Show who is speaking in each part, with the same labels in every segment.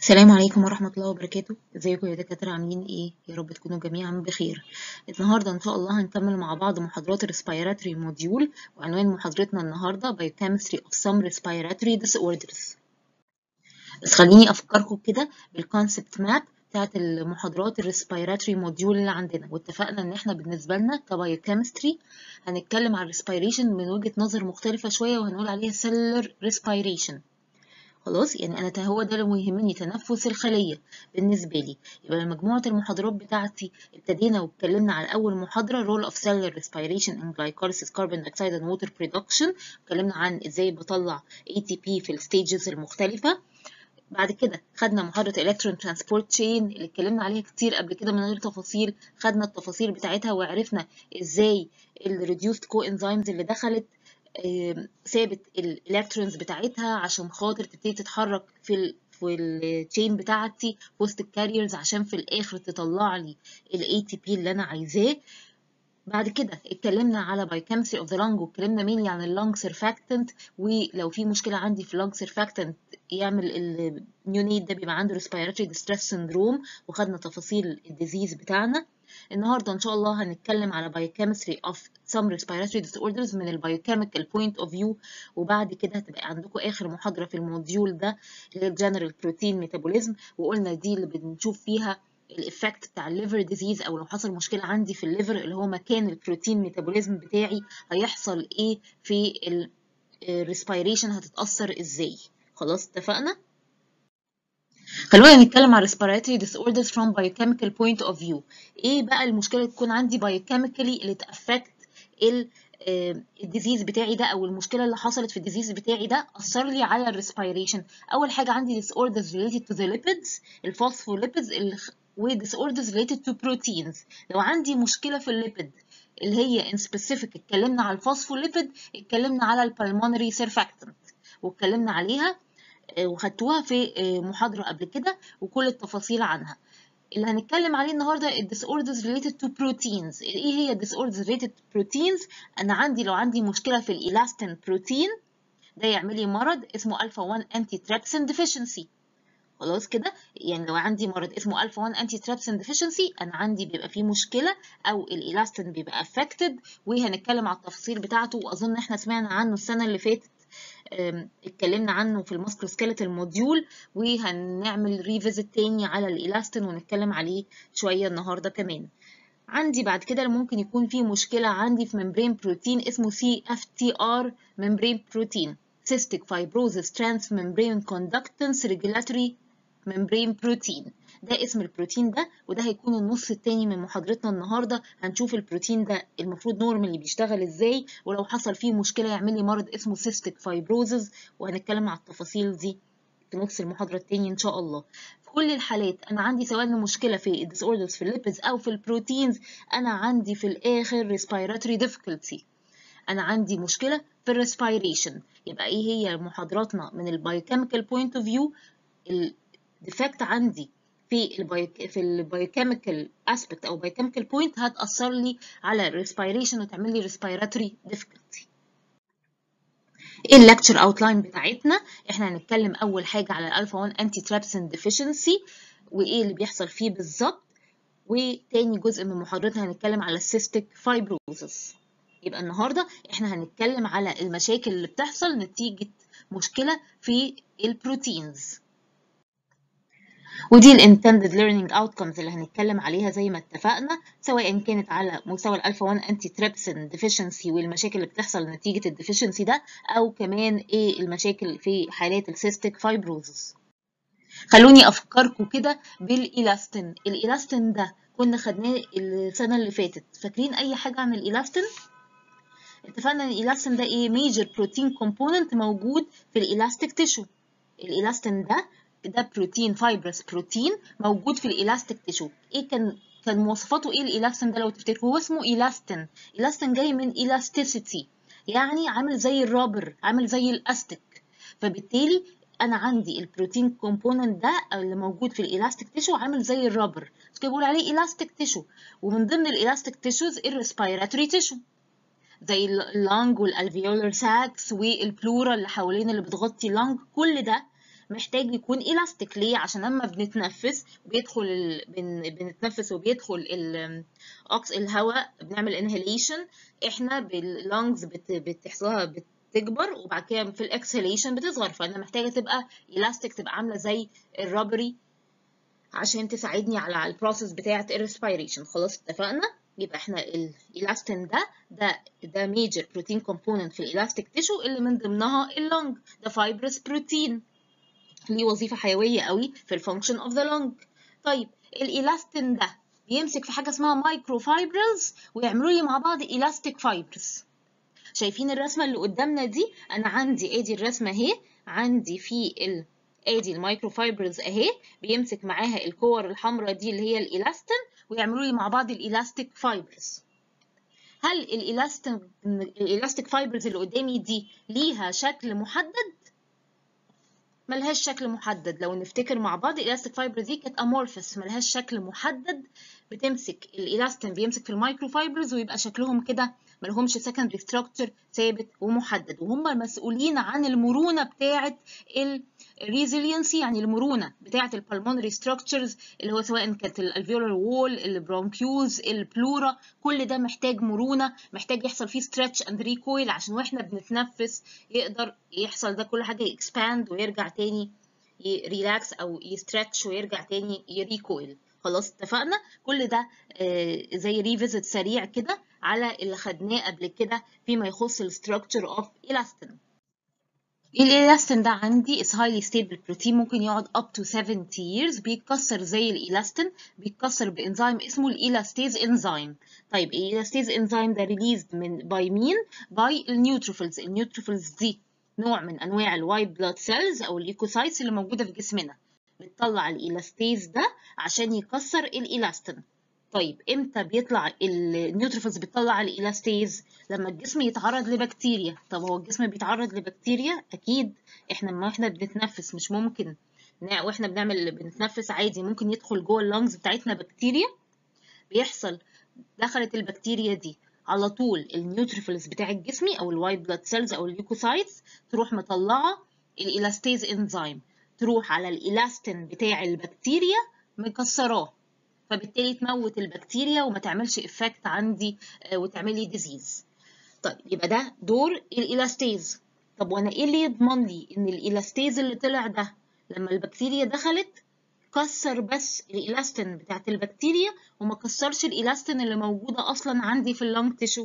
Speaker 1: السلام عليكم ورحمة الله وبركاته ازيكم يا دكاترة عاملين ايه يا رب تكونوا جميعا بخير النهاردة ان شاء الله هنكمل مع بعض محاضرات الريسبيراتوري موديول وعنوان محاضرتنا النهاردة Biochemistry of some respiratory disorders بس خليني افكركم كده بالكونسبت ماب بتاعت المحاضرات الريسبيراتوري موديول اللي عندنا واتفقنا ان احنا بالنسبة لنا كبايوكيمستري هنتكلم عن الريسبيريشن من وجهة نظر مختلفة شوية وهنقول عليها cellular respiration خلاص يعني انا هو ده اللي يهمني تنفس الخليه بالنسبه لي يبقى مجموعه المحاضرات بتاعتي ابتدينا واتكلمنا على اول محاضره role of cellular respiration and glycolysis carbon dioxide and water production اتكلمنا عن ازاي بطلع ATP في الستيجز المختلفه بعد كده خدنا محاضره electron transport chain اللي اتكلمنا عليها كتير قبل كده من غير تفاصيل خدنا التفاصيل بتاعتها وعرفنا ازاي الريديوست coenzymes اللي دخلت ثابت الالكترونز بتاعتها عشان خاطر تبتدي تتحرك في ال في التشين بتاعتي وسط الكاريرز عشان في الاخر تطلع لي الاي تي بي اللي انا عايزاه بعد كده اتكلمنا على بايوكيمستري اوف ذا لانج واتكلمنا مينلي عن اللانج سيرفاكتنت ولو في مشكله عندي في اللانج سيرفاكتنت يعمل النيونيت ده بيبقى عنده ريسبيراتوري ديستريس سندروم وخدنا تفاصيل الديزيز بتاعنا النهارده ان شاء الله هنتكلم على biochemistry of some respiratory disorders من البايوكيميكال point of view وبعد كده هتبقى عندكم اخر محاضره في الموديول ده اللي هي الجنرال بروتين ميتابوليزم وقلنا دي اللي بنشوف فيها الافكت بتاع الليفر ديزيز او لو حصل مشكله عندي في الليفر اللي هو مكان البروتين ميتابوليزم بتاعي هيحصل ايه في الريسبيريشن هتتاثر ازاي خلاص اتفقنا خلونا نتكلم عن respiratory disorders from biochemical point of view ايه بقى المشكله اللي تكون عندي biochemically اللي تأفكت الديزيز بتاعي ده او المشكله اللي حصلت في الديزيز بتاعي ده اثر لي على الريسبيريشن اول حاجه عندي disorders related to the lipids الفوسفوليبيدز و disorders related to proteins لو عندي مشكله في الليبيد اللي هي in specific اتكلمنا على الفوسفوليبيد اتكلمنا على البلمونري سيرفاكتنت واتكلمنا عليها وخدتوها في محاضرة قبل كده وكل التفاصيل عنها اللي هنتكلم عليه النهارده ال disorders related to proteins ايه هي disorders related to proteins انا عندي لو عندي مشكلة في الالاستين بروتين ده يعمل لي مرض اسمه الفا 1 انتي تريبسين ديفيشنسي خلاص كده يعني لو عندي مرض اسمه الفا 1 انتي تريبسين ديفيشنسي انا عندي بيبقى فيه مشكله او الالاستين بيبقى افكتد وهنتكلم على التفاصيل بتاعته واظن احنا سمعنا عنه السنه اللي فاتت اتكلمنا عنه في الماسكروسكيلتال موديول وهنعمل ريفيزيت تاني على الالاستين ونتكلم عليه شويه النهارده كمان عندي بعد كده ممكن يكون في مشكله عندي في ممبرين بروتين اسمه سي اف تي ار ممبرين بروتين cystic fibrosis transmembrane conductance regulatory membrane protein ده اسم البروتين ده وده هيكون النص التاني من محاضرتنا النهارده هنشوف البروتين ده المفروض نورمالي بيشتغل ازاي ولو حصل فيه مشكله يعمل لي مرض اسمه cystic fibrosis وهنتكلم على التفاصيل دي في نص المحاضره التاني ان شاء الله في كل الحالات انا عندي سواء مشكله في الديسوردرز في الليبيدز او في البروتينز انا عندي في الاخر respiratory difficulty انا عندي مشكله في الريسبيريشن يبقى ايه هي محاضراتنا من البايوكيميكال بوينت اوف فيو الديفكت عندي في البايو في البايوكيميكال اسبكت او بايوكيميكال بوينت هتاثر لي على الريسبيريشن وتعمل لي ريسبيراتوري ديفيكولتي ايه الليكتشر اوتلاين بتاعتنا احنا هنتكلم اول حاجه على الالفا 1 انتي تريبسين ديفيشنسي وايه اللي بيحصل فيه بالظبط وتاني جزء من محاضرتنا هنتكلم على السيستيك فايبروزس يبقى النهارده احنا هنتكلم على المشاكل اللي بتحصل نتيجه مشكله في البروتينز ودي الانتندد ليرنينج اوتكمز اللي هنتكلم عليها زي ما اتفقنا سواء كانت على مستوى الالفا 1 انتي تريبسين ديفيشنسي والمشاكل اللي بتحصل نتيجه الديفيشنسي ده او كمان ايه المشاكل في حالات السيستيك فايبروزس خلوني افكركم كده بالالاستين الالاستين ده كنا خدناه السنه اللي فاتت فاكرين اي حاجه عن الالاستين اتفقنا ان الالاستين ده ايه ميجر بروتين كومبوننت موجود في الالاستيك تيشو الالاستين ده ده بروتين فايبرس بروتين موجود في الالاستيك تيشو ايه كان كان مواصفاته ايه الالاستين ده لو تفتكروا هو اسمه الاستين الاستين جاي من elasticity يعني عامل زي الرابر عامل زي الاستيك فبالتالي انا عندي البروتين كومبوننت ده اللي موجود في الالاستيك تيشو عامل زي الرابر بس كده بقول عليه الاستيك تيشو ومن ضمن الالاستيك تيشوز الريسبيراتوري تيشو زي اللانج والالفيولار ساكس والبلورا اللي حوالين اللي بتغطي اللانج كل ده محتاج يكون الاستيك ليه عشان لما بنتنفس بيدخل ال... بن... بنتنفس وبيدخل ال... أكس... الهواء بنعمل انهيليشن احنا باللونجز بت... بتحصلها بتكبر وبعد كده في الاكسهيليشن بتصغر فانا محتاجه تبقى الاستيك تبقى عامله زي الرابري عشان تساعدني على البروسيس بتاعه الريسبيريشن خلاص اتفقنا يبقى احنا الالاستين ده ده ده ميجر بروتين كومبوننت في الالاستيك تيشو اللي من ضمنها اللونج ده فايبرس بروتين ليه وظيفه حيويه قوي في الفانكشن اوف ذا لونج طيب الالاستين ده بيمسك في حاجه اسمها مايكرو فايبرز ويعملوا لي مع بعض الاستيك فايبرز شايفين الرسمه اللي قدامنا دي انا عندي ادي الرسمه اهي عندي في ال ادي المايكرو فايبرز اهي بيمسك معاها الكور الحمراء دي اللي هي الالاستين ويعملوا لي مع بعض الالاستيك فايبرز هل الالاستين الالاستيك فايبرز اللي قدامي دي ليها شكل محدد ملهاش شكل محدد لو نفتكر مع بعض الالاستيك فايبر دي كانت امورفس ملهاش شكل محدد بتمسك الالاستين بيمسك في المايكرو فايبرز ويبقى شكلهم كده ملهمش سكندري ستراكشر ثابت ومحدد وهم المسؤولين عن المرونه بتاعه الريزيلينسي يعني المرونه بتاعه البلمونري ستراكشرز اللي هو سواء كانت الالفيولار وول البرونكيوز البلورا كل ده محتاج مرونه محتاج يحصل فيه ستريتش اند ريكويل عشان واحنا بنتنفس يقدر يحصل ده كل حاجه يكسباند ويرجع تاني ريلاكس او يستريتش ويرجع تاني يريكويل خلاص اتفقنا كل ده آه زي ريفيزيت سريع كده على اللي خدناه قبل كده فيما يخص الستراكشر اوف elastin الالاستين ده عندي is highly stable protein ممكن يقعد up to 70 years بيتكسر زي الالاستين بيتكسر بانزيم اسمه الالاستيز انزيم طيب الالاستيز انزيم ده ريليزد من باي مين باي النيوتروفيلز النيوتروفيلز دي نوع من انواع الوايت بلاد سيلز او الليكوسايتس اللي موجوده في جسمنا بتطلع الالاستيز ده عشان يكسر الالاستين طيب امتى بيطلع النيوتروفيلز بتطلع الالاستيز لما الجسم يتعرض لبكتيريا طب هو الجسم بيتعرض لبكتيريا اكيد احنا لما احنا بنتنفس مش ممكن واحنا بنعمل بنتنفس عادي ممكن يدخل جوه اللنجز بتاعتنا بكتيريا بيحصل دخلت البكتيريا دي على طول النيوتروفيلز بتاع الجسم او الوايت بلاد سيلز او الليوكوسايتس تروح مطلعه الالاستيز انزيم تروح على الالاستين بتاع البكتيريا مكسراه فبالتالي تموت البكتيريا وما تعملش افكت عندي وتعمل لي ديزيز طيب يبقى ده دور الالاستيز طب وانا ايه اللي يضمن لي ان الالاستيز اللي طلع ده لما البكتيريا دخلت كسر بس الالاستين بتاعت البكتيريا وما كسرش الالاستين اللي موجوده اصلا عندي في اللنج تيشو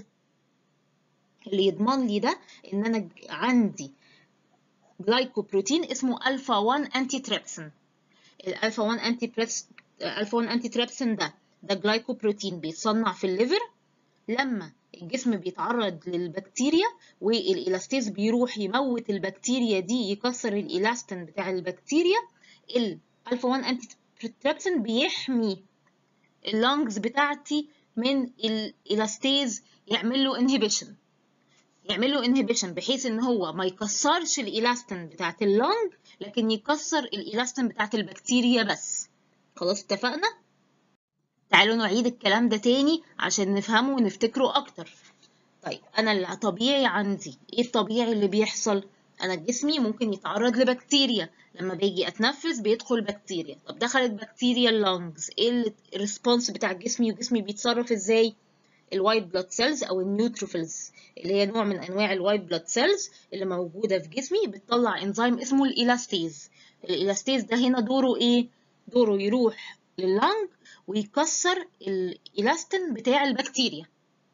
Speaker 1: اللي يضمن لي ده ان انا عندي جلايكوبروتين اسمه الفا 1 انتي تريبسين الالفا 1 انتي الفا 1 انتي تريبسين ده ده جلايكوبروتين بيتصنع في الليفر لما الجسم بيتعرض للبكتيريا والالاستيز بيروح يموت البكتيريا دي يكسر الالاستين بتاع البكتيريا الالفا 1 انتي تريبسين بيحمي اللنجز بتاعتي من الالاستيز يعمل له انهبيشن يعمل له انهبيشن بحيث ان هو ما يكسرش الالاستين بتاعت اللنج لكن يكسر الالاستين بتاعت البكتيريا بس خلاص اتفقنا تعالوا نعيد الكلام ده تاني عشان نفهمه ونفتكره اكتر طيب انا اللي طبيعي عندي ايه الطبيعي اللي بيحصل انا جسمي ممكن يتعرض لبكتيريا لما باجي اتنفس بيدخل بكتيريا طب دخلت بكتيريا اللنجز ايه الريسبونس بتاع جسمي وجسمي بيتصرف ازاي الوايت بلاد سيلز او النيوتروفيلز اللي هي نوع من انواع الوايت بلاد سيلز اللي موجوده في جسمي بتطلع انزيم اسمه الالاستيز الالاستيز ده هنا دوره ايه دوره يروح لللنج ويكسر الالاستين بتاع البكتيريا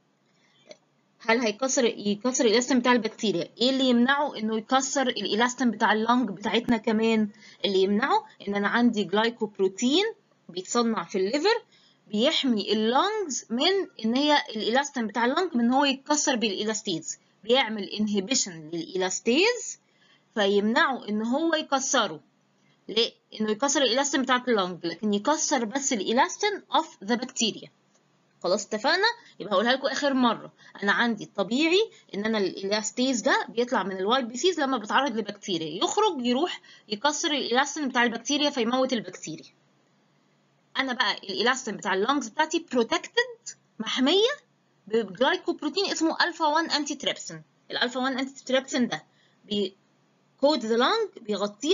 Speaker 1: هل هيكسر يكسر الالاستين بتاع البكتيريا ايه اللي يمنعه انه يكسر الالاستين بتاع اللنج بتاعتنا كمان اللي يمنعه ان انا عندي جلايكوبروتين بيتصنع في الليفر بيحمي اللنجز من ان هي الالاستين بتاع اللنج من ان هو يتكسر بالالاستيز بيعمل انهبيشن للالاستيز فيمنعه ان هو يكسره ليه؟ انه يكسر الالاستين بتاعت اللنج لكن يكسر بس الالاستين اوف ذا بكتيريا خلاص اتفقنا يبقى هقولها لكم اخر مره انا عندي الطبيعي ان انا الالاستيز ده بيطلع من الوايت بي سيز لما بتعرض لبكتيريا يخرج يروح يكسر الالاستين بتاع البكتيريا فيموت البكتيريا انا بقى الالاستين بتاع اللنجز بتاعتي بروتكتد محميه بجلايكوبروتين اسمه الفا 1 انتي تريبسين الالفا 1 انتي تريبسين ده بيكود ذا لنج بيغطيها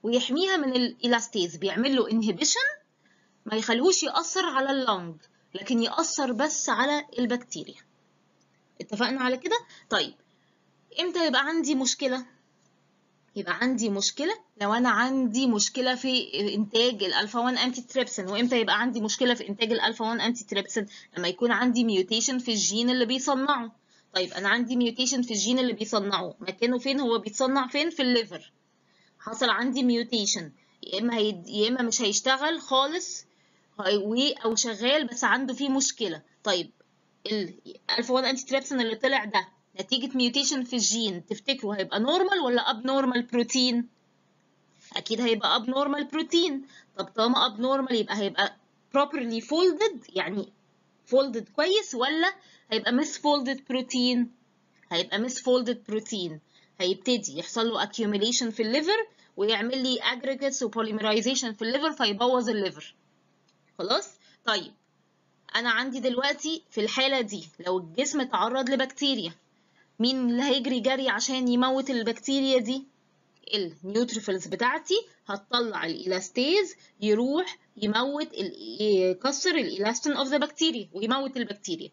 Speaker 1: ويحميها من الالاستيز بيعمل له انهبيشن ما يخليهوش يأثر على اللنج لكن يأثر بس على البكتيريا اتفقنا على كده طيب امتى يبقى عندي مشكلة يبقى عندي مشكلة لو أنا عندي مشكلة في إنتاج الألفا 1 أنتي تريبسين وإمتى يبقى عندي مشكلة في إنتاج الألفا 1 أنتي تريبسين لما يكون عندي ميوتيشن في الجين اللي بيصنعه طيب أنا عندي ميوتيشن في الجين اللي بيصنعه مكانه فين هو بيتصنع فين في الليفر حصل عندي ميوتيشن يا إما هي... يا إما مش هيشتغل خالص أو شغال بس عنده فيه مشكلة طيب الألفا 1 أنتي تريبسين اللي طلع ده نتيجة ميوتيشن في الجين تفتكروا هيبقى نورمال ولا اب نورمال بروتين؟ أكيد هيبقى اب نورمال بروتين طب طالما اب نورمال يبقى هيبقى properly folded يعني folded كويس ولا هيبقى مس folded بروتين؟ هيبقى مس folded بروتين هيبتدي يحصل له accumulation في الليفر ويعمل لي aggregates و polymerization في الليفر فيبوظ الليفر خلاص؟ طيب أنا عندي دلوقتي في الحالة دي لو الجسم اتعرض لبكتيريا مين اللي هيجري جري عشان يموت البكتيريا دي النيوتروفيلز بتاعتي هتطلع الالاستيز يروح يموت يكسر الالاستين اوف ذا بكتيريا ويموت البكتيريا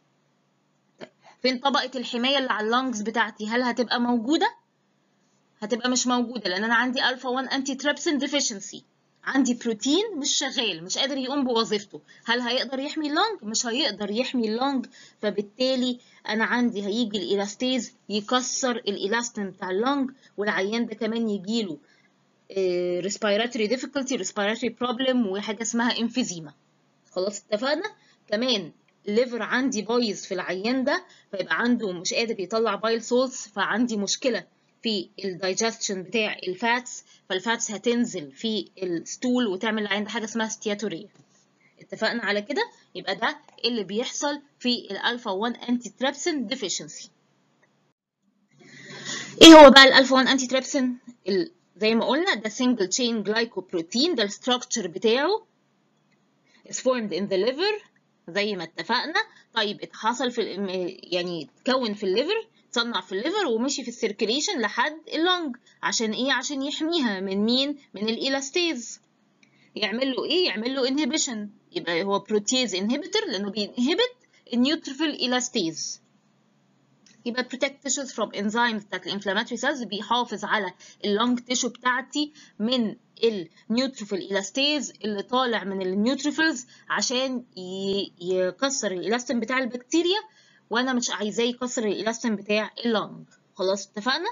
Speaker 1: فين طبقة الحماية اللي على اللنجز بتاعتي هل هتبقى موجودة هتبقى مش موجودة لان انا عندي الفا 1 انتي تريبسين ديفيشنسي عندي بروتين مش شغال مش قادر يقوم بوظيفته هل هيقدر يحمي اللنج مش هيقدر يحمي اللنج فبالتالي انا عندي هيجي الالاستيز يكسر الالاستين بتاع اللنج والعيان ده كمان يجيله respiratory difficulty respiratory problem وحاجه اسمها emphysema خلاص اتفقنا كمان الليفر عندي بايظ في العيان ده فيبقى عنده مش قادر يطلع بايل سولز فعندي مشكله في الدايجستشن بتاع الفاتس فالفاتس هتنزل في الستول وتعمل عند حاجه اسمها ستياتوريه اتفقنا على كده يبقى ده اللي بيحصل في الالفا 1 انتي تريبسين ديفيشنسي ايه هو بقى الالفا 1 انتي تريبسين زي ما قلنا ده single chain glycoprotein ده الستراكشر بتاعه is formed in the liver زي ما اتفقنا طيب اتحصل في يعني اتكون في الليفر اتصنع في الليفر ومشي في السيركيليشن لحد اللنج عشان ايه عشان يحميها من مين من الالاستيز يعمل له ايه يعمل له انهبيشن يبقى هو بروتيز انهبيتور لانه بينهبت النيوتروفيل الاستيز يبقى protect tissues from enzymes بتاعت الانفلاماتوري سيلز بيحافظ على اللونج تيشو بتاعتي من النيوتروفيل الاستيز اللي طالع من النيوتروفيلز عشان يكسر الالاستين بتاع البكتيريا وانا مش عايزاه يكسر الالاستين بتاع اللونج خلاص اتفقنا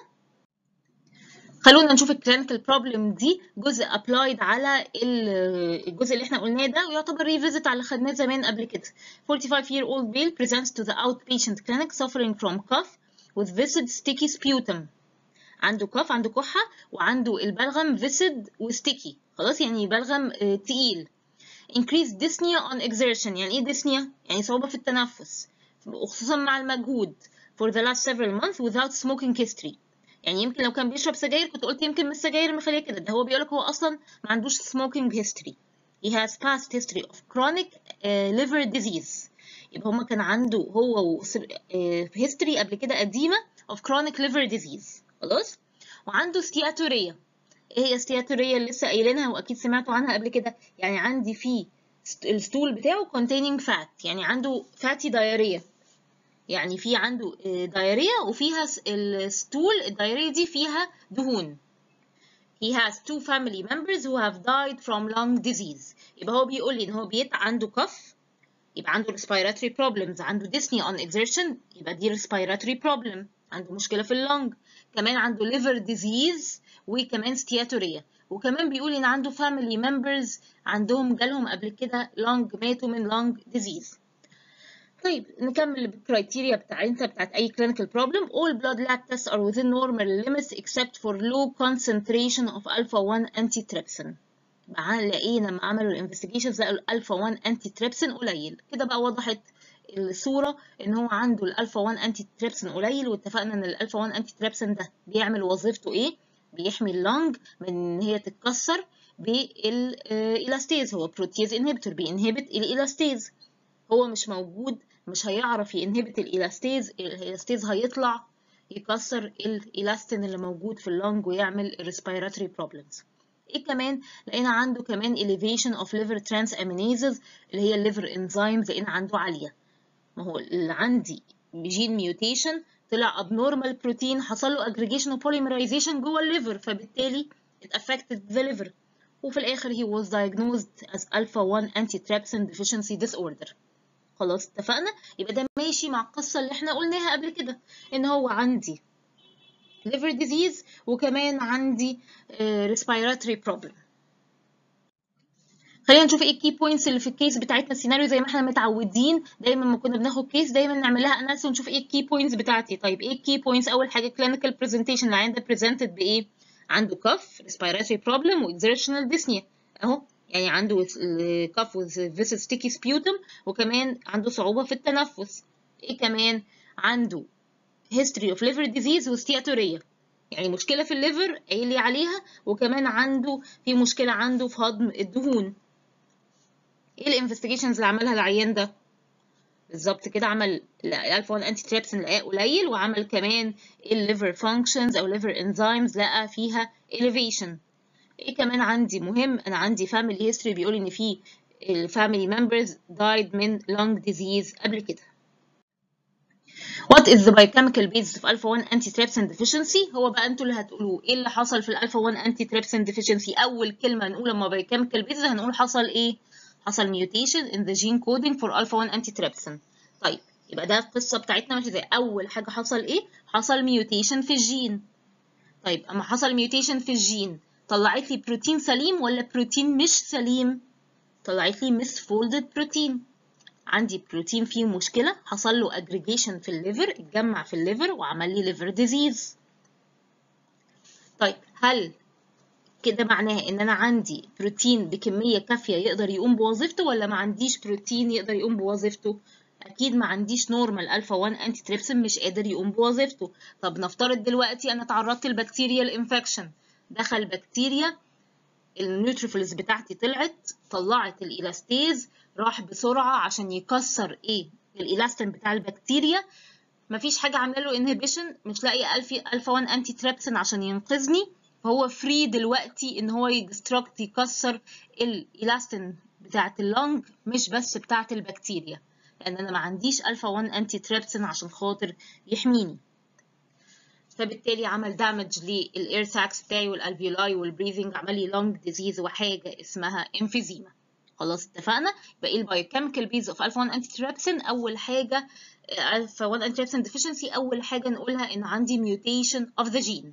Speaker 1: خلونا نشوف الكلينيكال بروبلم دي جزء ابلايد على الجزء اللي احنا قلناه ده ويعتبر ريفيزيت على اللي خدناه زمان قبل كده 45 year old male presents to the outpatient clinic suffering from cough with viscid sticky sputum عنده كف عنده كحة وعنده البلغم viscid وستيكي خلاص يعني بلغم تقيل increased dyspnea on exertion يعني ايه dyspnea؟ يعني صعوبة في التنفس وخصوصا مع المجهود for the last several months without smoking history يعني يمكن لو كان بيشرب سجاير كنت قلت يمكن من السجاير مخليه كده ده هو بيقولك هو اصلا ما عندوش smoking history he has past history of chronic uh, liver disease يبقى هما كان عنده هو history قبل كده قديمة of chronic liver disease خلاص وعنده ستياتورية ايه هي ستياتورية اللي لسه قايلينها واكيد سمعتوا عنها قبل كده يعني عندي فيه الستول بتاعه containing fat يعني عنده fatty diarrhea يعني في عنده دايريا وفيها الستول الدايريا دي فيها دهون he has two family members who have died from lung disease يبقى هو بيقول لي ان هو بيت عنده كف يبقى عنده respiratory problems عنده dyspnea on exertion يبقى دي respiratory problem عنده مشكلة في اللنج كمان عنده liver disease وكمان ستياتوريا وكمان بيقول ان عنده family members عندهم جالهم قبل كده lung ماتوا من lung disease طيب نكمل بالكرايتيريا بتاعتها بتاعت أي clinical problem. All blood lab tests are within normal limits except for low concentration of alpha 1 antitrypsin. بقى لقينا لما عملوا الانفستيجيشنز لقوا الالفا 1 انتي تريبسين قليل كده بقى وضحت الصوره ان هو عنده الالفا 1 انتي تريبسين قليل واتفقنا ان الالفا 1 انتي تريبسين ده بيعمل وظيفته ايه بيحمي اللنج من ان هي تتكسر بالالاستيز هو بروتيز انهبيتور بينهبت الالاستيز هو مش موجود مش هيعرف ينهبت الالاستيز الالاستيز هيطلع يكسر الالاستين اللي موجود في اللنج ويعمل respiratory problems ايه كمان لقينا عنده كمان elevation of liver transaminases اللي هي الليفر enzymes لقينا عنده عاليه ما هو اللي عندي جين ميوتيشن طلع abnormal بروتين حصل له aggregation و polymerization جوه الليفر فبالتالي it affected the liver وفي الآخر he was diagnosed as alpha 1 antitrypsin deficiency disorder خلاص اتفقنا يبقى ده ماشي مع القصة اللي احنا قلناها قبل كده ان هو عندي liver disease وكمان عندي uh, respiratory problem خلينا نشوف ايه الكي بوينتس اللي في الكيس بتاعتنا السيناريو زي ما احنا متعودين دايما ما كنا بناخد كيس دايما نعمل لها اناليسيس ونشوف ايه الكي بوينتس بتاعتي طيب ايه الكي بوينتس اول حاجه كلينيكال برزنتيشن العيان ده بريزنتد بايه عنده كف respiratory problem و exertional dyspnea اهو يعني عنده كف with viscous sticky sputum وكمان عنده صعوبة في التنفس ايه كمان عنده history of liver disease وستياتورية يعني مشكلة في الليفر قايل لي عليها وكمان عنده في مشكلة عنده في هضم الدهون ايه الانفستيجيشنز اللي عملها العيان ده بالظبط كده عمل الالفا 1 انتي تريبسين لقاه قليل وعمل كمان الليفر فانكشنز او ليفر انزيمز لقى فيها elevation ايه كمان عندي مهم انا عندي family history بيقول ان في الفاميلي members died من lung disease قبل كده What is the biochemical basis of alpha 1 antitrypsin deficiency؟ هو بقى انتوا اللي هتقولوه ايه اللي حصل في الالفا 1 antitrypsin deficiency؟ اول كلمه هنقول لما biochemical basis هنقول حصل ايه؟ حصل mutation in the gene coding for alpha 1 antitrypsin. طيب يبقى ده القصه بتاعتنا ماشيه ازاي؟ اول حاجه حصل ايه؟ حصل mutation في الجين. طيب اما حصل mutation في الجين طلعت لي بروتين سليم ولا بروتين مش سليم؟ طلعت لي misfolded بروتين. عندي بروتين فيه مشكلة حصل له aggregation في الليفر اتجمع في الليفر وعمل لي liver disease طيب هل كده معناه ان انا عندي بروتين بكمية كافية يقدر يقوم بوظيفته ولا ما عنديش بروتين يقدر يقوم بوظيفته اكيد ما عنديش نورمال الفا 1 انتي تريبسين مش قادر يقوم بوظيفته طب نفترض دلوقتي انا تعرضت لبكتيريال انفكشن دخل بكتيريا النيوتروفيلز بتاعتي طلعت طلعت الالاستيز راح بسرعه عشان يكسر ايه الالاستين بتاع البكتيريا مفيش حاجه عامله له انهبيشن مش لاقي الفا 1 انتي تريبسين عشان ينقذني فهو فري دلوقتي ان هو يدستركت يكسر الالاستين بتاعت اللنج مش بس بتاعت البكتيريا لان انا ما عنديش الفا 1 انتي تريبسين عشان خاطر يحميني فبالتالي عمل دامج للاير ساكس بتاعي والالفيولاي والبريذنج عمل لي لونج ديزيز وحاجه اسمها امفيزيما خلاص اتفقنا يبقى ايه البايوكيميكال بيز اوف الفا 1 انتي تريبسين اول حاجه الفا 1 انتي تريبسين ديفيشنسي اول حاجه نقولها ان عندي ميوتيشن اوف ذا جين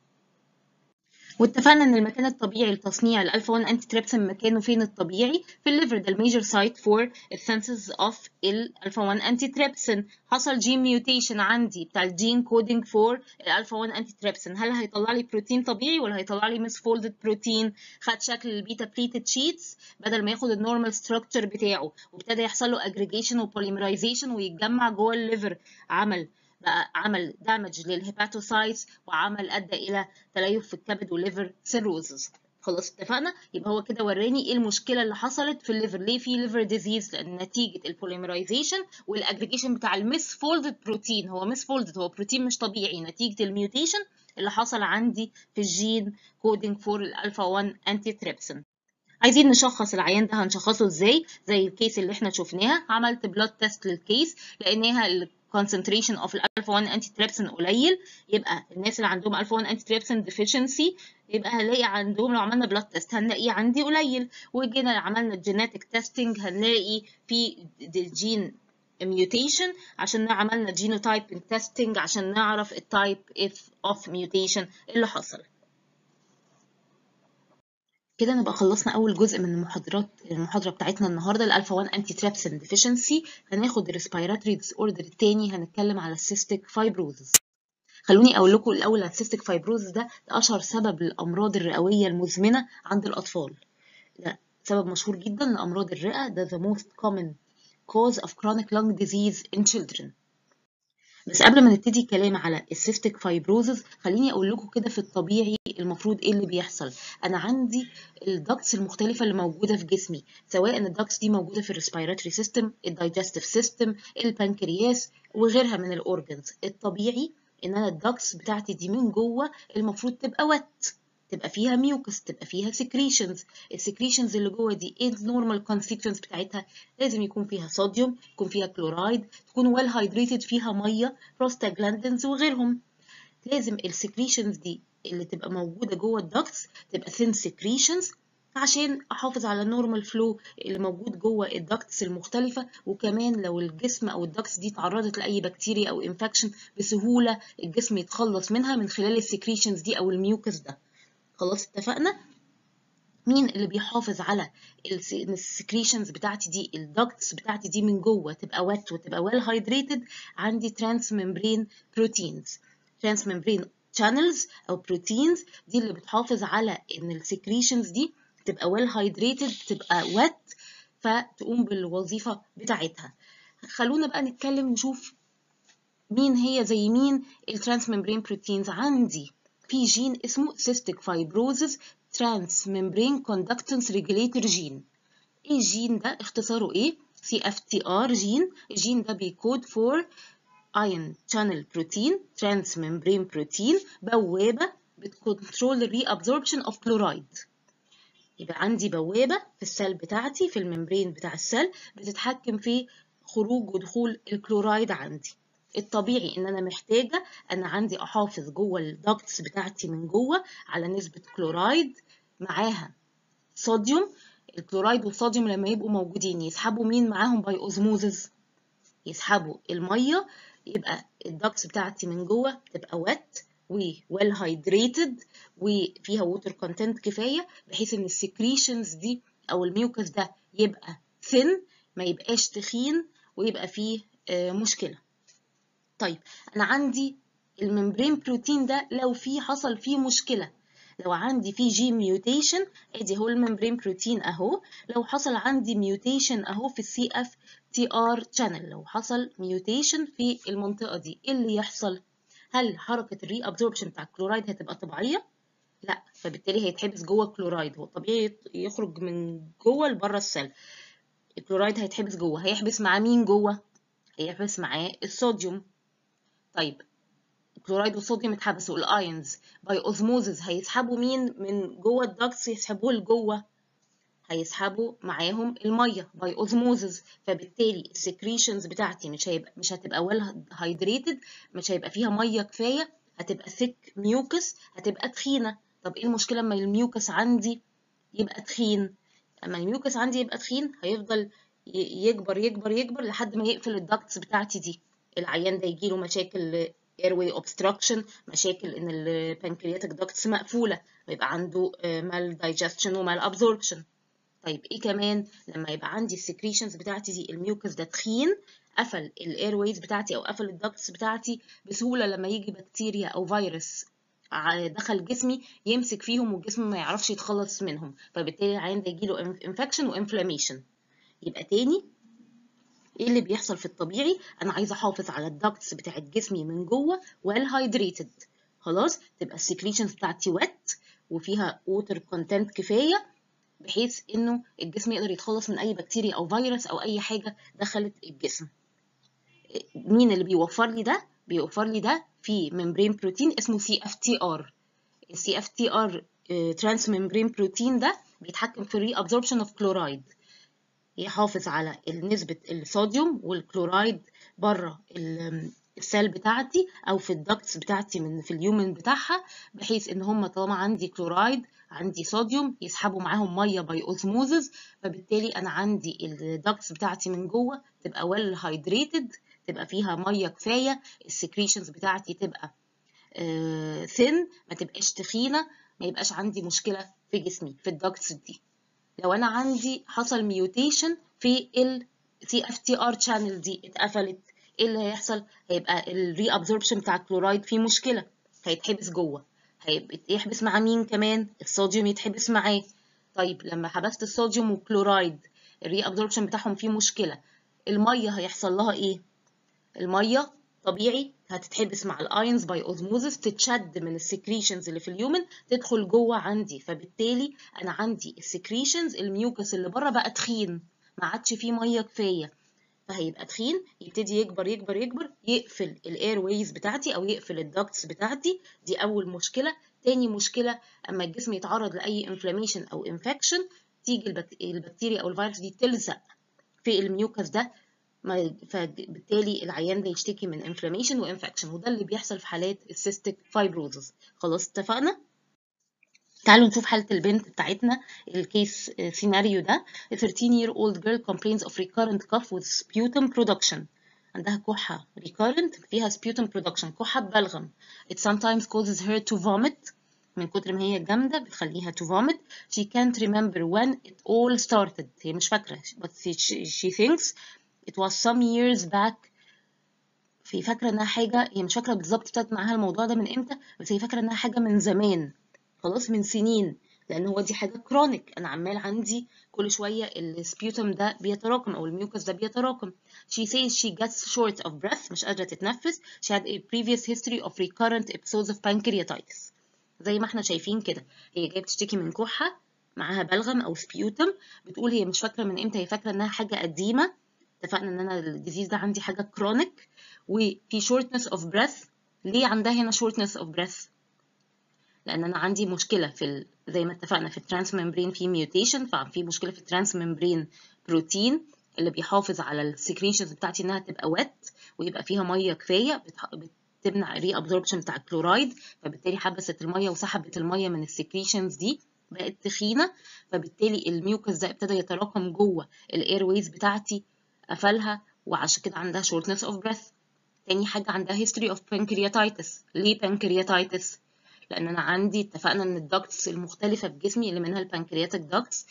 Speaker 1: واتفقنا ان المكان الطبيعي لتصنيع الالفا 1 انتي تريبسين مكانه فين الطبيعي في الليفر ده الميجر سايت فور السنسز اوف الالفا 1 انتي تريبسين حصل جين ميوتيشن عندي بتاع الجين كودينج فور الالفا 1 انتي تريبسين هل هيطلع لي بروتين طبيعي ولا هيطلع لي مس فولدد بروتين خد شكل البيتا بليتد شيتس بدل ما ياخد النورمال ستراكشر بتاعه وابتدى يحصل له اجريجيشن وبوليمرايزيشن ويتجمع جوه الليفر عمل بقى عمل دامج للهيباتوسايتس وعمل ادى الى تليف في الكبد والليفر سيروزز خلاص اتفقنا يبقى هو كده وراني ايه المشكله اللي حصلت في الليفر ليه في ليفر ديزيز لان نتيجه البوليمرايزيشن والاجريجيشن بتاع الميس فولدد بروتين هو ميس فولدد هو بروتين مش طبيعي نتيجه الميوتيشن اللي حصل عندي في الجين كودينج فور الالفا 1 انتي تريبسين عايزين نشخص العيان ده هنشخصه ازاي زي الكيس اللي احنا شفناها عملت بلاد تيست للكيس لانها concentration of الالفا 1 انتي تريبسين قليل يبقى الناس اللي عندهم الفا 1 انتي تريبسين deficiency يبقى هنلاقي عندهم لو عملنا بلاد تيست هنلاقيه عندي قليل وجينا عملنا جيناتيك تيستنج هنلاقي في جين mutation عشان عملنا genotype testing عشان نعرف التايب of mutation اللي حصل كده نبقى خلصنا اول جزء من المحاضرات المحاضره بتاعتنا النهارده الالفا 1 انتي تريبسين ديفيشنسي هناخد الريسبيراتوري ديس اوردر التاني هنتكلم على السيستيك فايبروزس خلوني اقول لكم الاول على السيستيك فايبروزس ده اشهر سبب للامراض الرئويه المزمنه عند الاطفال ده سبب مشهور جدا لامراض الرئه ده the most common cause of chronic lung disease in children بس قبل ما نبتدي الكلام على السيستيك فايبروزز خليني اقول لكم كده في الطبيعي المفروض ايه اللي بيحصل انا عندي الدكتس المختلفه اللي موجوده في جسمي سواء الدكتس دي موجوده في الريسبيراتوري سيستم الدايجستيف سيستم البنكرياس وغيرها من الاورجنز الطبيعي ان انا الدكتس بتاعتي دي من جوه المفروض تبقى وت تبقى فيها ميوكس تبقى فيها سكريشنز السكريشنز اللي جوه دي ايه النورمال كونستيتوينتس بتاعتها لازم يكون فيها صوديوم يكون فيها كلورايد تكون ويل هايدريتد فيها ميه بروستاجلاندينز وغيرهم لازم السكريشنز دي اللي تبقى موجوده جوه الدكتس تبقى ثين سكريشنز عشان احافظ على النورمال فلو اللي موجود جوه الدكتس المختلفه وكمان لو الجسم او الدكتس دي تعرضت لاي بكتيريا او انفكشن بسهوله الجسم يتخلص منها من خلال السكريشنز دي او الميوكس ده خلاص اتفقنا مين اللي بيحافظ على السكريشنز بتاعتي دي الدكتس بتاعتي دي من جوه تبقى وات وتبقى ويل هايدريتد عندي ترانس ممبرين بروتينز ترانس ممبرين channels او بروتينز دي اللي بتحافظ على ان السكريشنز دي تبقى ويل هايدريتد تبقى وات فتقوم بالوظيفه بتاعتها خلونا بقى نتكلم نشوف مين هي زي مين الترانس ممبرين بروتينز عندي في جين اسمه cystic fibrosis transmembrane conductance regulator جين ايه الجين ده اختصاره ايه CFTR جين الجين ده بيكود for ion channel protein transmembrane protein بوابة بتكنترول الري absorption of chloride يبقى عندي بوابة في السيل بتاعتي في الممبرين بتاع السيل بتتحكم في خروج ودخول الكلورايد عندي الطبيعي ان انا محتاجة انا عندي احافظ جوه الدكتس بتاعتي من جوه على نسبة كلورايد معاها صوديوم الكلورايد والصوديوم لما يبقوا موجودين يسحبوا مين معاهم باي اوزموزز يسحبوا المية يبقى الدكتس بتاعتي من جوه تبقى وات وويل هايدريتد وفيها ووتر كونتنت كفايه بحيث ان السكريشنز دي او الميوكس ده يبقى ثين ما يبقاش تخين ويبقى فيه مشكله طيب انا عندي الممبرين بروتين ده لو في حصل فيه مشكله لو عندي فيه جين ميوتيشن ادي هو الممبرين بروتين اهو لو حصل عندي ميوتيشن اهو في السي اف تي ار شانل لو حصل ميوتيشن في المنطقه دي ايه اللي يحصل هل حركه الري ابزوربشن بتاع الكلورايد هتبقى طبيعيه لا فبالتالي هيتحبس جوه الكلورايد هو طبيعي يخرج من جوه لبره السيل الكلورايد هيتحبس جوه هيحبس معاه مين جوه هيحبس معاه الصوديوم طيب الكلورايد والصوديوم اتحبسوا الايونز باي اوزموزز هيسحبوا مين من جوه الدكتس يسحبوه لجوه هيسحبوا معاهم الميه باي اوزموزز فبالتالي السكريشنز بتاعتي مش هيبقى مش هتبقى ويل هايدريتد مش هيبقى فيها ميه كفايه هتبقى ثيك ميوكس هتبقى تخينه طب ايه المشكله اما الميوكس عندي يبقى تخين اما الميوكس عندي يبقى تخين هيفضل يكبر يكبر يكبر لحد ما يقفل الدكتس بتاعتي دي العيان ده يجيله مشاكل airway obstruction مشاكل ان البنكرياتيك دكتس مقفوله ويبقى عنده مال digestion ومال absorption طيب ايه كمان لما يبقى عندي السكريشنز بتاعتي دي الميوكس ده تخين قفل الايرويز بتاعتي او قفل الدكتس بتاعتي بسهوله لما يجي بكتيريا او فيروس دخل جسمي يمسك فيهم والجسم ما يعرفش يتخلص منهم فبالتالي العيان ده يجيله انفكشن وانفلاميشن يبقى تاني ايه اللي بيحصل في الطبيعي انا عايزه احافظ على الدكتس بتاعت جسمي من جوه ويل هايدريتد خلاص تبقى السكريشنز بتاعتي ويت وفيها ووتر كونتنت كفايه بحيث انه الجسم يقدر يتخلص من اي بكتيريا او فيروس او اي حاجه دخلت الجسم مين اللي بيوفر لي ده بيوفر لي ده في ممبرين بروتين اسمه سي اف تي ار السي اف تي ار ترانس ممبرين بروتين ده بيتحكم في الري ابزوربشن اوف كلورايد يحافظ على نسبه الصوديوم والكلورايد بره السيل بتاعتي او في الدكتس بتاعتي من في اليومن بتاعها بحيث ان هم طالما عندي كلورايد عندي صوديوم يسحبوا معاهم ميه باي اوزموزز فبالتالي انا عندي الدكتس بتاعتي من جوه تبقى ويل هايدريتد تبقى فيها ميه كفايه السكريشنز بتاعتي تبقى ثين ما تبقاش تخينه ما يبقاش عندي مشكله في جسمي في الدكتس دي لو انا عندي حصل ميوتيشن في ال CFTR channel دي اتقفلت ايه اللي هيحصل هيبقى الري ابزوربشن بتاع الكلورايد فيه مشكله هيتحبس جوه هيبقى يحبس مع مين كمان الصوديوم يتحبس معاه طيب لما حبست الصوديوم والكلورايد الري ابزوربشن بتاعهم فيه مشكله الميه هيحصل لها ايه الميه طبيعي هتتحبس مع الايونز باي اوزموزس تتشد من السكريشنز اللي في اليومن تدخل جوه عندي فبالتالي انا عندي السكريشنز الميوكس اللي بره بقى تخين ما عادش فيه ميه كفايه فهيبقى تخين يبتدي يكبر يكبر يكبر يقفل الاير ويز بتاعتي او يقفل الدكتس بتاعتي دي اول مشكله تاني مشكلة أما الجسم يتعرض لأي انفلاميشن أو انفكشن تيجي البك... البكتيريا أو الفيروس دي تلزق في الميوكس ده فبالتالي العيان ده يشتكي من انفلاميشن وانفكشن وده اللي بيحصل في حالات السيستيك فايبروزس خلاص اتفقنا تعالوا نشوف حالة البنت بتاعتنا الكيس سيناريو ده a 13 year old girl complains of recurrent cough with sputum production عندها كحة recurrent فيها sputum production كحة ببلغم it sometimes causes her to vomit من كتر ما هي جامدة بتخليها to vomit she can't remember when it all started هي مش فاكرة but she, she thinks it was some years back في فاكرة انها حاجة هي مش فاكرة بالظبط ابتدت معاها الموضوع ده من امتى بس هي فاكرة انها حاجة من زمان خلاص من سنين لان هو دي حاجة كرونيك انا عمال عندي كل شوية السبيوتم ده بيتراكم او الميوكس ده بيتراكم she says she gets short of breath مش قادرة تتنفس she had a previous history of recurrent episodes of pancreatitis زي ما احنا شايفين كده هي جايه بتشتكي من كحة معاها بلغم او سبيوتم بتقول هي مش فاكرة من امتى هي فاكرة انها حاجة قديمة اتفقنا ان انا الديزيز ده عندي حاجة كرونيك وفي shortness of breath ليه عندها هنا shortness of breath لان انا عندي مشكله في ال... زي ما اتفقنا في الترانس ممبرين في ميوتيشن ففي مشكله في الترانس ممبرين بروتين اللي بيحافظ على السكريشنز بتاعتي انها تبقى ويت ويبقى فيها ميه كفايه بتح... بتمنع ري ابزوربشن بتاع الكلورايد فبالتالي حبست الميه وسحبت الميه من السكريشنز دي بقت تخينه فبالتالي الميوكس ده ابتدى يتراكم جوه الاير ويز بتاعتي قفلها وعشان كده عندها shortness of breath تاني حاجه عندها history of pancreatitis ليه pancreatitis لان انا عندي اتفقنا ان الدكتس المختلفه في جسمي اللي منها البنكرياتيك دكتس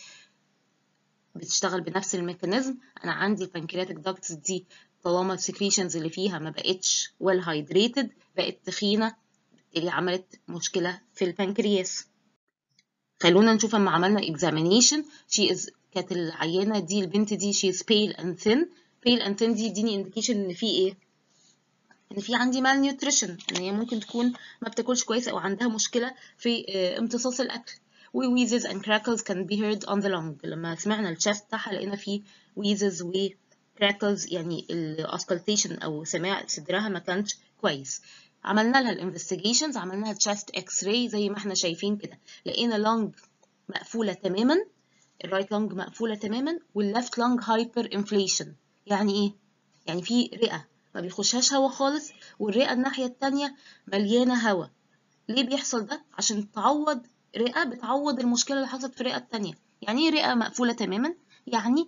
Speaker 1: بتشتغل بنفس الميكانيزم انا عندي البنكرياتيك دكتس دي طالما السكريشنز اللي فيها ما بقتش ويل هايدريتد بقت تخينه بالتالي عملت مشكله في البنكرياس خلونا نشوف اما عملنا examination she is كانت العيانه دي البنت دي she is pale and thin pale and thin دي يديني indication ان في ايه ان في عندي مال نيوتريشن ان هي ممكن تكون ما بتاكلش كويس او عندها مشكله في امتصاص الاكل و wheezes and crackles can be heard on the lung لما سمعنا الشيست بتاعها لقينا فيه wheezes و crackles يعني الاسكالتيشن او سماع صدرها ما كانش كويس عملنا لها الانفستيجيشنز عملنا لها تشيست اكس راي زي ما احنا شايفين كده لقينا لونج مقفوله تماما الرايت لونج مقفوله تماما والليفت لونج هايبر انفليشن يعني ايه يعني في رئه ما بيخشهاش هوا خالص والرئة الناحية التانية مليانة هوا ليه بيحصل ده؟ عشان تعوض رئة بتعوض المشكلة اللي حصلت في الرئة التانية يعني ايه رئة مقفولة تماما؟ يعني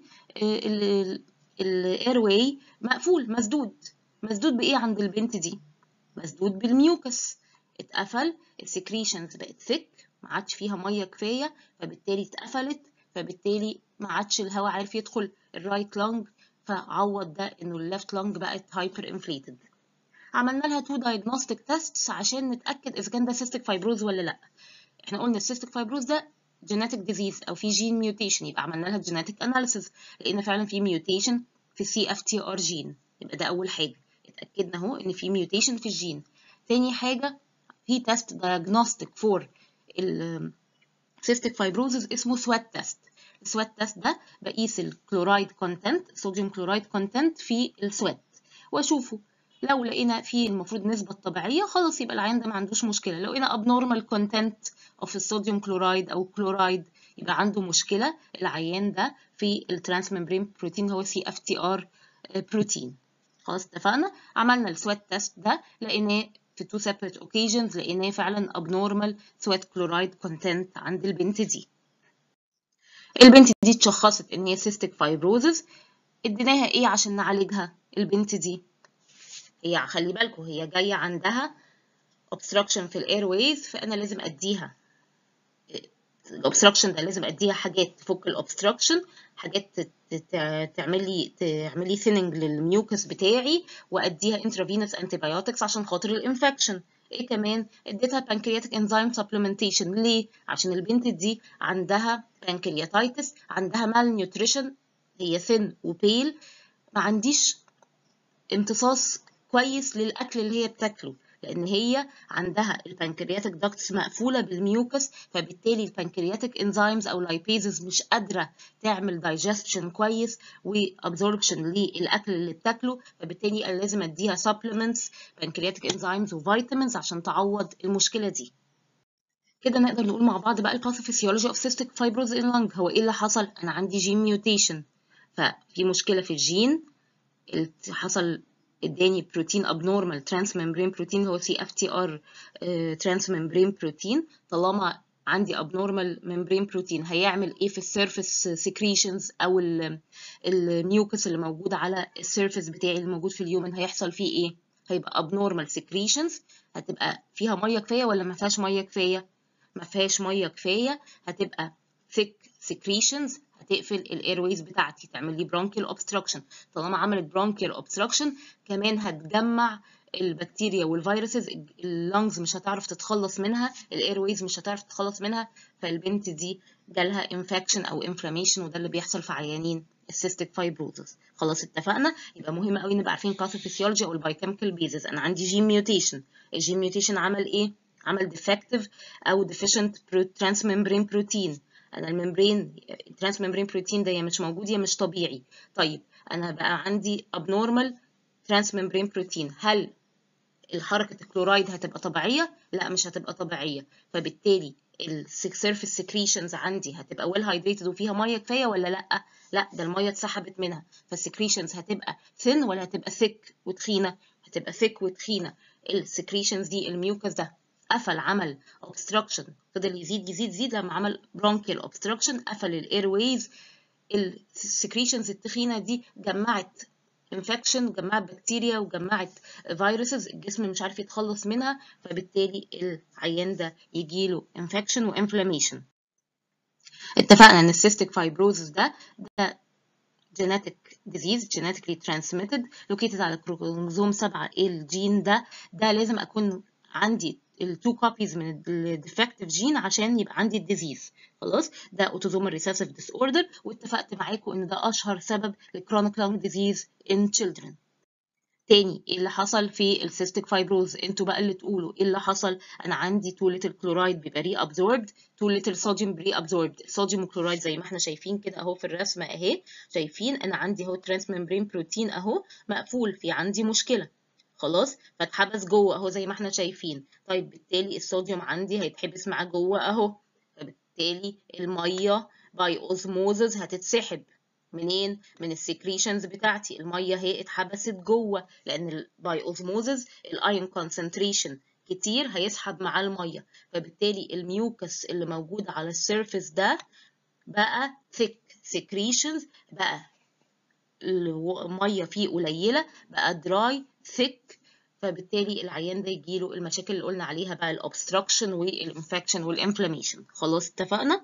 Speaker 1: الاير واي مقفول مسدود مسدود بإيه عند البنت دي؟ مسدود بالميوكس اتقفل السكريشنز بقت ثيك ما عادش فيها ميه كفايه فبالتالي اتقفلت فبالتالي ما عادش الهواء عارف يدخل الرايت لونج فعوض ده انه الليفت لونج بقت هايبر انفليتد عملنا لها تو دايجنوستيك تيستس عشان نتاكد اذا كان ده سيستيك فايبروز ولا لا احنا قلنا السيستيك فايبروز ده جينيتك ديزيز او في جين ميوتيشن يبقى عملنا لها جينيتك اناليسيز لقينا فعلا في ميوتيشن في السي اف تي ار جين يبقى ده اول حاجه اتاكدنا اهو ان في ميوتيشن في الجين تاني حاجه في تيست دايجنوستيك فور السيستيك فايبروزز اسمه سوات تيست السوات تيست ده بقيس الكلورايد كونتنت صوديوم كلورايد كونتنت في السوات واشوفه لو لقينا فيه المفروض نسبة طبيعية خلاص يبقى العيان ده ما عندوش مشكلة لو لقينا abnormal content of الصوديوم كلورايد أو كلورايد يبقى عنده مشكلة العيان ده في الترانس ممبرين بروتين هو سي اف تي ار بروتين خلاص اتفقنا عملنا السوات تيست ده لقيناه في two separate occasions لقيناه فعلا abnormal sweat chloride content عند البنت دي البنت دي اتشخصت ان هي cystic fibrosis اديناها ايه عشان نعالجها البنت دي هي خلي بالكم هي جايه عندها obstruction في الايرويز فانا لازم اديها الاوبستراكشن ده لازم اديها حاجات تفك الاوبستراكشن حاجات تعمل لي تعمل لي ثيننج للميوكس بتاعي واديها انترافينوس انتيبيوتكس عشان خاطر الانفكشن ايه كمان اديتها بانكرياتيك انزيم سبلمنتيشن ليه عشان البنت دي عندها بانكرياتايتس عندها مال نيوتريشن هي ثين وبيل ما عنديش امتصاص كويس للاكل اللي هي بتاكله لان هي عندها البنكرياتيك داكتس مقفوله بالميوكس فبالتالي البنكرياتيك انزيمز او لايبيزز مش قادره تعمل دايجستشن كويس وابزوربشن للاكل اللي بتاكله فبالتالي انا لازم اديها supplements بنكرياتيك انزيمز وفيتامينز عشان تعوض المشكله دي كده نقدر نقول مع بعض بقى الباثوفيسيولوجي اوف cystic fibrosis in lung هو ايه اللي حصل انا عندي جين ميوتيشن ففي مشكله في الجين اللي حصل اداني بروتين abnormal transmembrane بروتين هو سي اف تي ار transmembrane بروتين طالما عندي abnormal membrane بروتين هيعمل ايه في السيرفيس سكريشنز او الميوكس اللي موجود على السيرفيس بتاعي اللي موجود في اليومن هيحصل فيه ايه هيبقى abnormal secretions هتبقى فيها ميه كفايه ولا ما فيهاش ميه كفايه ما فيهاش ميه كفايه هتبقى thick secretions هتقفل الايرويز بتاعتي تعمل لي bronchial obstruction طالما عملت bronchial obstruction كمان هتجمع البكتيريا والفيروسز اللنجز مش هتعرف تتخلص منها الايرويز مش هتعرف تتخلص منها فالبنت دي جالها انفكشن او انفلاميشن وده اللي بيحصل في عيانين السيستيك فايبروزس خلاص اتفقنا يبقى مهم قوي نبقى عارفين باثوفيسيولوجي او البايوكيميكال بيزز انا عندي جين ميوتيشن الجين ميوتيشن عمل ايه عمل ديفكتيف او ديفيشنت ترانسممبرين بروتين انا الممبرين الترانسممبرين بروتين ده يا مش موجود يا مش طبيعي طيب انا بقى عندي abnormal ترانسممبرين بروتين هل الحركة الكلورايد هتبقى طبيعية؟ لا مش هتبقى طبيعية فبالتالي السيرفيس سكريشنز عندي هتبقى ويل هايدريتد وفيها ميه كفايه ولا لا؟ لا ده الميه اتسحبت منها فالسكريشنز هتبقى ثين ولا هتبقى ثيك وتخينه؟ هتبقى ثيك وتخينه السكريشنز دي الميوكس ده قفل عمل obstruction فضل يزيد يزيد يزيد لما عمل bronchial obstruction قفل الاير ويز السكريشنز التخينه دي جمعت انفكشن جمعت بكتيريا وجمعت فيروسز الجسم مش عارف يتخلص منها فبالتالي العيان ده يجيله انفكشن وانفلاميشن اتفقنا ان السيستيك فايبروزس ده ده genetic disease genetically transmitted located على كروموزوم 7 الجين ده ده لازم اكون عندي التو كوبيز من الديفكتيف جين عشان يبقى عندي الديزيز خلاص ده اوتوزومال ريسيسيف ديس اوردر واتفقت معاكم ان ده اشهر سبب للكرونيك لونج ديزيز ان children تاني ايه اللي حصل في السيستيك فايبروز انتوا بقى اللي تقولوا ايه اللي حصل انا عندي تو ليتل كلورايد بيبقى ري ابزوربد تو ليتل صوديوم بري ابزوربد الصوديوم كلورايد زي ما احنا شايفين كده اهو في الرسمه اهي شايفين انا عندي اهو ترانس ممبرين بروتين اهو مقفول في عندي مشكله خلاص فاتحبس جوه اهو زي ما احنا شايفين طيب بالتالي الصوديوم عندي هيتحبس معاه جوه اهو فبالتالي الميه باي اوزموزز هتتسحب منين من السكريشنز بتاعتي الميه هي اتحبست جوه لان باي اوزموزز الايون كونسنتريشن كتير هيسحب معاه الميه فبالتالي الميوكس اللي موجود على السيرفيس ده بقى thick secretions بقى الميه فيه قليله بقى دراي ثيك فبالتالي العيان ده يجيله المشاكل اللي قلنا عليها بقى الاوبستراكشن والانفكشن والانفلاميشن خلاص اتفقنا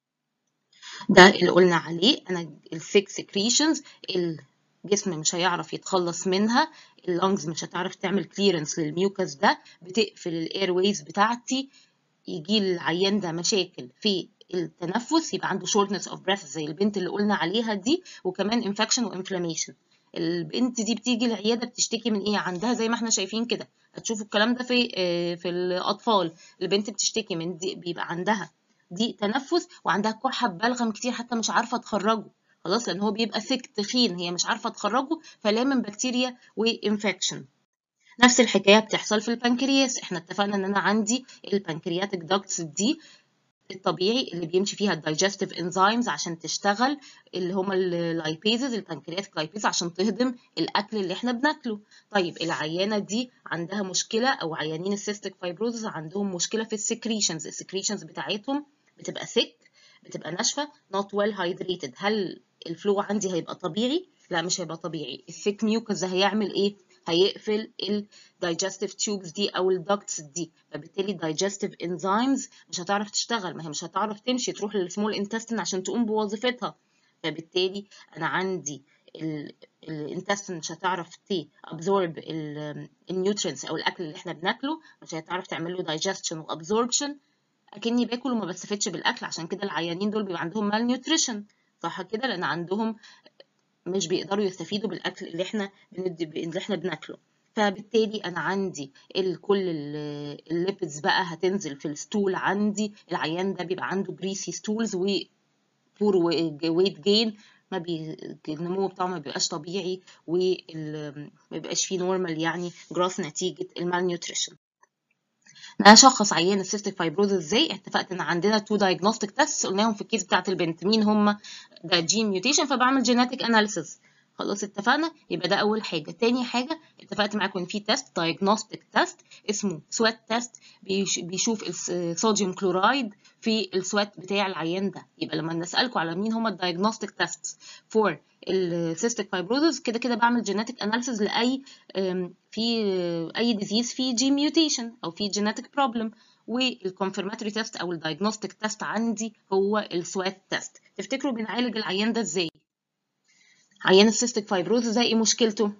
Speaker 1: ده اللي قلنا عليه انا الثيك سكريشنز الجسم مش هيعرف يتخلص منها اللنجز مش هتعرف تعمل كليرنس للميوكس ده بتقفل الاير ويز بتاعتي يجي العيان ده مشاكل في التنفس يبقى عنده shortness of breath زي البنت اللي قلنا عليها دي وكمان infection وانفلاميشن البنت دي بتيجي العياده بتشتكي من ايه عندها زي ما احنا شايفين كده هتشوفوا الكلام ده في في الاطفال البنت بتشتكي من دي بيبقى عندها ضيق تنفس وعندها كحه ببلغم كتير حتى مش عارفه تخرجه خلاص لان هو بيبقى ثيك تخين هي مش عارفه تخرجه فلامن بكتيريا وانفكشن نفس الحكايه بتحصل في البنكرياس احنا اتفقنا ان انا عندي البنكرياتيك داكتس دي الطبيعي اللي بيمشي فيها الدايجستيف انزيمز عشان تشتغل اللي هما اللايبيزز البنكرياتيك لايبيز عشان تهضم الاكل اللي احنا بناكله طيب العيانه دي عندها مشكله او عيانين السيستيك فايبروزز عندهم مشكله في السكريشنز السكريشنز بتاعتهم بتبقى ثيك بتبقى ناشفه not well hydrated هل الفلو عندي هيبقى طبيعي لا مش هيبقى طبيعي الثيك ميوكس ده هيعمل ايه هيقفل ال digestive tubes دي او ال ducts دي فبالتالي digestive enzymes مش هتعرف تشتغل ما هي مش هتعرف تمشي تروح للسمول intestine عشان تقوم بوظيفتها فبالتالي انا عندي الانتستين مش هتعرف تي absorb النيوترينز او الاكل اللي احنا بناكله مش هتعرف تعمل له digestion وabsorption اكني باكل وما بستفدش بالاكل عشان كده العيانين دول بيبقى عندهم malnutrition صح كده لان عندهم مش بيقدروا يستفيدوا بالاكل اللي احنا بندي اللي احنا بناكله فبالتالي انا عندي كل الليبيدز بقى هتنزل في الستول عندي العيان ده بيبقى عنده جريسي ستولز وبور ويت جين ما بي... النمو بتاعه ما بيبقاش طبيعي وما بيبقاش فيه نورمال يعني جراث نتيجة المال نيوتريشن نشخص عيان السيستيك فايبروز ازاي اتفقت ان عندنا تو دايجنوستيك تيست قلناهم في الكيس بتاعت البنت مين هم ده جين ميوتيشن فبعمل جيناتيك اناليسيس خلاص اتفقنا يبقى ده اول حاجه تاني حاجه اتفقت معاكم ان في تيست دايجنوستيك تيست اسمه سوات تيست بيشوف الصوديوم كلورايد في السوات بتاع العيان ده يبقى لما نسالكم على مين هم الدايجنوستيك تيست فور السيستيك فايبروزس كده كده بعمل جيناتيك اناليسيز لاي في اي ديزيز فيه جين ميوتيشن او في جيناتيك بروبلم والكونفirmatory تيست او الدايجنوستيك تيست عندي هو السوات تيست تفتكروا بنعالج العيان ده ازاي عيان السيستيك فايبروزس ده ايه مشكلته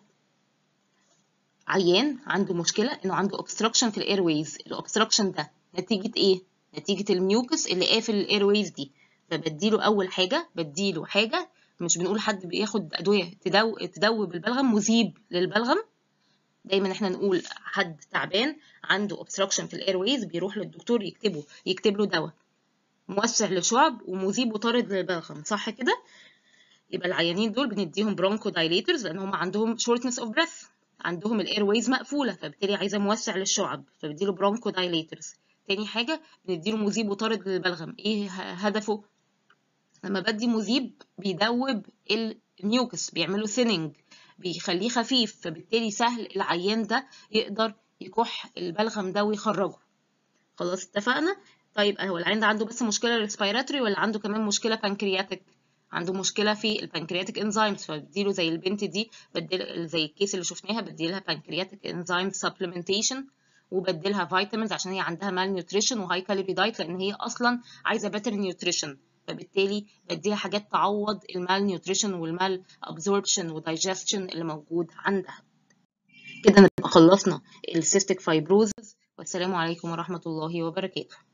Speaker 1: عيان عنده مشكله انه عنده obstruction في الاير ويز الاوبستراكشن ده نتيجه ايه نتيجه الميوكس اللي قافل الاير ويز دي فبديله اول حاجه بديله حاجه مش بنقول حد بياخد ادويه تدو... تدوب البلغم مذيب للبلغم دايما احنا نقول حد تعبان عنده obstruction في الاير ويز بيروح للدكتور يكتبه يكتب له دواء موسع للشعب ومذيب وطارد للبلغم صح كده يبقى العيانين دول بنديهم برونكو دايليترز لان هم عندهم شورتنس اوف بريث عندهم الاير ويز مقفوله فبالتالي عايزه موسع للشعب فبديله برونكو دايليترز تاني حاجه بنديله مذيب وطارد للبلغم ايه هدفه لما بدي مذيب بيدوب الميوكس بيعمله ثيننج بيخليه خفيف فبالتالي سهل العيان ده يقدر يكح البلغم ده ويخرجه خلاص اتفقنا طيب هو العيان ده عنده بس مشكله ريسبيراتوري ولا عنده كمان مشكله بانكرياتيك عنده مشكله في البنكرياتيك انزيمز فبديله زي البنت دي بدل زي الكيس اللي شفناها بديلها بنكرياتيك انزيم سبلمنتيشن وبديلها فيتامينز عشان هي عندها مال نيوتريشن وهاي كالوري دايت لان هي اصلا عايزه بيتر نيوتريشن فبالتالي بديها حاجات تعوض المال نيوتريشن والمال ابزوربشن ودايجستشن اللي موجود عندها كده نبقى خلصنا السيستيك فايبروزز والسلام عليكم ورحمه الله وبركاته